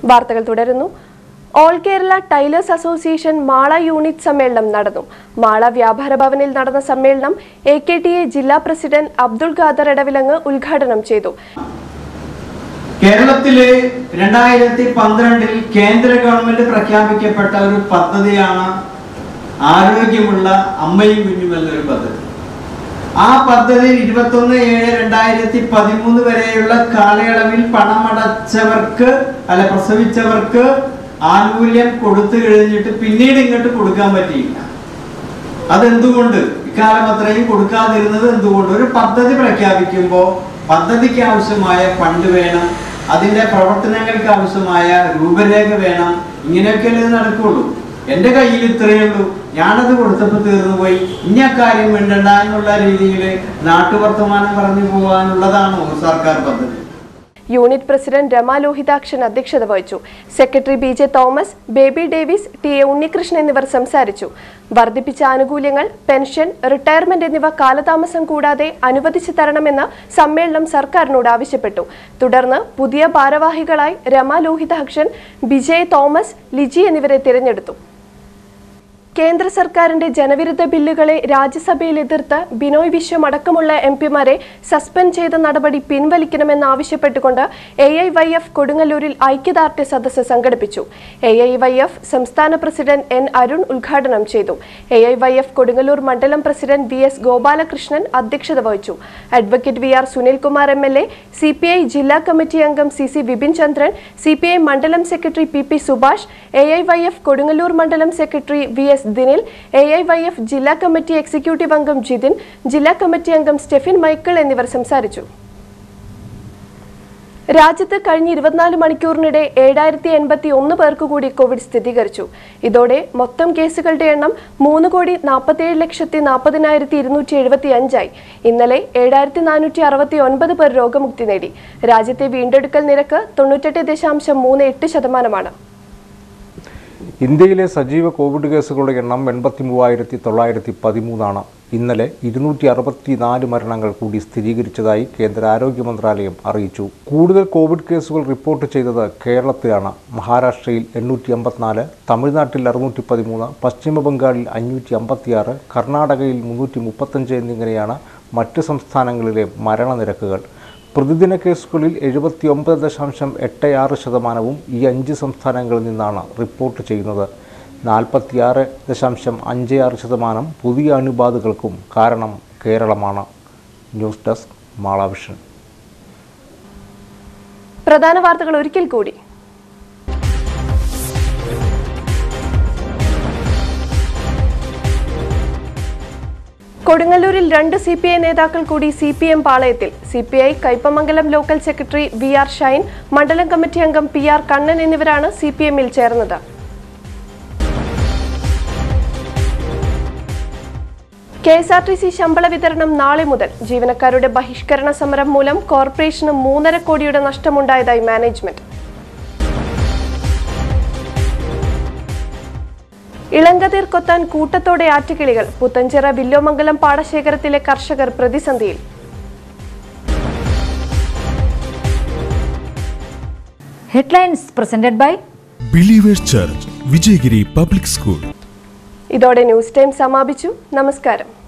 വാർത്തകൾ തുടരുന്നു all Kerala tailors association Mala unit സമ്മേളനം നടന്നു മാള വ്യാപാര ഭവനിൽ നടന്ന സമ്മേളനം എ കെ ടി എ ജില്ലാ പ്രസിഡന്റ് അബ്ദുൾ ഖാദർ എടവിലങ്ങ് ഉദ്ഘാടനം ചെയ്തു കേരളത്തിലെ രണ്ടായിരത്തി പന്ത്രണ്ടിൽ കേന്ദ്ര ഗവൺമെന്റ് പ്രഖ്യാപിക്കപ്പെട്ട ഒരു പദ്ധതിയാണ് ആരോഗ്യമുള്ള അമ്മയും കുഞ്ഞും എന്നൊരു പദ്ധതി ആ പദ്ധതി ഇരുപത്തൊന്ന് ഏഴ് രണ്ടായിരത്തി പതിമൂന്ന് വരെയുള്ള കാലയളവിൽ പണമടച്ചവർക്ക് അല്ല പ്രസവിച്ചവർക്ക് ആനുകൂല്യം കൊടുത്തു കഴിഞ്ഞിട്ട് പിന്നീട് ഇങ്ങോട്ട് കൊടുക്കാൻ പറ്റിയില്ല അതെന്തുകൊണ്ട് ഇക്കാലം അത്രയും കൊടുക്കാതിരുന്നത് എന്തുകൊണ്ട് ഒരു പദ്ധതി പ്രഖ്യാപിക്കുമ്പോൾ പദ്ധതിക്ക് ആവശ്യമായ ഫണ്ട് വേണം അതിന്റെ പ്രവർത്തനങ്ങൾക്ക് ആവശ്യമായ രൂപരേഖ വേണം ഇങ്ങനെയൊക്കെയല്ലേ ഇത് നടക്കുള്ളൂ എൻ്റെ കയ്യിൽ ഇത്രയേ ഉള്ളൂ ഞാനത് കൊടുത്തപ്പോൾ തീർന്നു പോയി ഇനി അക്കാര്യം വേണ്ടണ്ട എന്നുള്ള രീതിയിൽ നാട്ടുവർത്തമാനം പറഞ്ഞു പോകാനുള്ളതാണോ ഒരു സർക്കാർ പദ്ധതി യൂണിറ്റ് പ്രസിഡന്റ് രമ ലോഹിതാക്ഷൻ അധ്യക്ഷത വഹിച്ചു secretary B J Thomas Baby Davis T A Unnikrishnan എന്നിവർ സംസാരിച്ചു വർദ്ധിപ്പിച്ച ആനുകൂല്യങ്ങൾ പെൻഷൻ റിട്ടയർമെന്റ് എന്നിവ കാലതാമസം കൂടാതെ അനുവദിച്ചു തരണമെന്ന് സമ്മേളനം സർക്കാരിനോട് ആവശ്യപ്പെട്ടു തുടർന്ന് പുതിയ ഭാരവാഹികളായി രമ ലോഹിതാക്ഷൻ ബിജയ് തോമസ് ലിജി എന്നിവരെ തിരഞ്ഞെടുത്തു കേന്ദ്ര സർക്കാരിന്റെ ജനവിരുദ്ധ ബില്ലുകളെ രാജ്യസഭയിൽ എതിർത്ത് ബിനോയ് വിശ്വം അടക്കമുള്ള എം പിമാരെ സസ്പെൻഡ് ചെയ്ത നടപടി പിൻവലിക്കണമെന്നാവശ്യപ്പെട്ടുകൊണ്ട് എ ഐ വൈ എഫ് കൊടുങ്ങല്ലൂരിൽ ഐക്യദാർഢ്യ സദസ്സ് സംഘടിപ്പിച്ചു എ ഐ വൈ എഫ് സംസ്ഥാന പ്രസിഡന്റ് എൻ അരുൺ ഉദ്ഘാടനം ചെയ്തു A I Y F Kodungallur മണ്ഡലം പ്രസിഡന്റ് വി എസ് ഗോപാലകൃഷ്ണൻ അധ്യക്ഷത വഹിച്ചു advocate V R Sunilkumar M L A C P I ജില്ലാ കമ്മിറ്റി അംഗം C C Vipin Chandran C P I മണ്ഡലം secretary P P Subhash A I Y F Kodungallur മണ്ഡലം secretary V S Dinil A I Y F ജില്ലാ committee executive അംഗം ജിതിൻ ജില്ലാ committee അംഗം Stephin Michael എന്നിവർ സംസാരിച്ചു രാജ്യത്ത് കഴിഞ്ഞ ഇരുപത്തിനാല് മണിക്കൂറിനിടെ ഏഴായിരത്തി എൺപത്തി ഒന്ന് പേർക്ക് കൂടി കോവിഡ് സ്ഥിരീകരിച്ചു ഇതോടെ മൊത്തം കേസുകളുടെ എണ്ണം മൂന്ന് കോടി നാൽപ്പത്തിയേഴ് ലക്ഷത്തി നാൽപ്പതിനായിരത്തി ഇരുന്നൂറ്റി എഴുപത്തി അഞ്ചായി ഇന്നലെ ഏഴായിരത്തി നാനൂറ്റി അറുപത്തി ഒൻപത് പേർ രോഗമുക്തി നേടി രാജ്യത്തെ വീണ്ടെടുക്കൽ നിരക്ക് തൊണ്ണൂറ്റെട്ട് ദശാംശം മൂന്ന് എട്ട് ശതമാനമാണ് ഇന്ത്യയിലെ സജീവ കോവിഡ് കേസുകളുടെ എണ്ണം എൺപത്തി മൂവായിരത്തി തൊള്ളായിരത്തി പതിമൂന്നാണ് ഇന്നലെ ഇരുന്നൂറ്റി അറുപത്തി നാല് മരണങ്ങൾ കൂടി സ്ഥിരീകരിച്ചതായി കേന്ദ്ര ആരോഗ്യ മന്ത്രാലയം അറിയിച്ചു കൂടുതൽ കോവിഡ് കേസുകൾ റിപ്പോർട്ട് ചെയ്തത് കേരളത്തിലാണ് മഹാരാഷ്ട്രയിൽ എണ്ണൂറ്റി അമ്പത്തിനാല് തമിഴ്നാട്ടിൽ അറുന്നൂറ്റി പതിമൂന്ന് പശ്ചിമ ബംഗാളിൽ അഞ്ഞൂറ്റി അമ്പത്തിയാറ് കർണാടകയിൽ മുന്നൂറ്റി മുപ്പത്തഞ്ച് എന്നിങ്ങനെയാണ് മറ്റ് സംസ്ഥാനങ്ങളിലെ മരണനിരക്കുകൾ പ്രതിദിന കേസുകളിൽ എഴുപത്തി ഒമ്പത് ദശാംശം എട്ട് ആറ് ശതമാനവും ഈ അഞ്ച് സംസ്ഥാനങ്ങളിൽ നിന്നാണ് റിപ്പോർട്ട് ചെയ്യുന്നത് നാൽപ്പത്തിയാറ് ദശാംശം അഞ്ച് ആറ് ശതമാനം പുതിയ അണുബാധകൾക്കും കാരണം കേരളമാണ് ന്യൂസ് ഡെസ്ക് മാളാവിഷൻ പ്രധാന വാർത്തകൾ ഒരിക്കൽ കൂടി കൊടുങ്ങല്ലൂരിൽ രണ്ട് സി പി ഐ നേതാക്കൾ കൂടി സി പി എം പാളയത്തിൽ C P I Kaipamangalam local secretary V R Shine മണ്ഡലം കമ്മിറ്റി അംഗം പി ആർ കണ്ണൻ എന്നിവരാണ് സി പി എമ്മിൽ ചേർന്നത് K S R T C ശമ്പള വിതരണം നാളെ മുതൽ ജീവനക്കാരുടെ ബഹിഷ്കരണ സമരം മൂലം കോർപ്പറേഷന് മൂന്നര കോടിയുടെ നഷ്ടമുണ്ടായതായി മാനേജ്മെന്റ് ഇളങ്കതിർ കൊത്താൻ കൂട്ടത്തോടെ ആറ്റുകിളികൾ പുത്തഞ്ചിറ വില്ലോമംഗലം പാടശേഖരത്തിലെ കർഷകർ പ്രതിസന്ധിയിൽ Headlines presented by believers church Vijayagiri public school ഇതോടെ ന്യൂസ് ടൈം സമാപിച്ചു നമസ്കാരം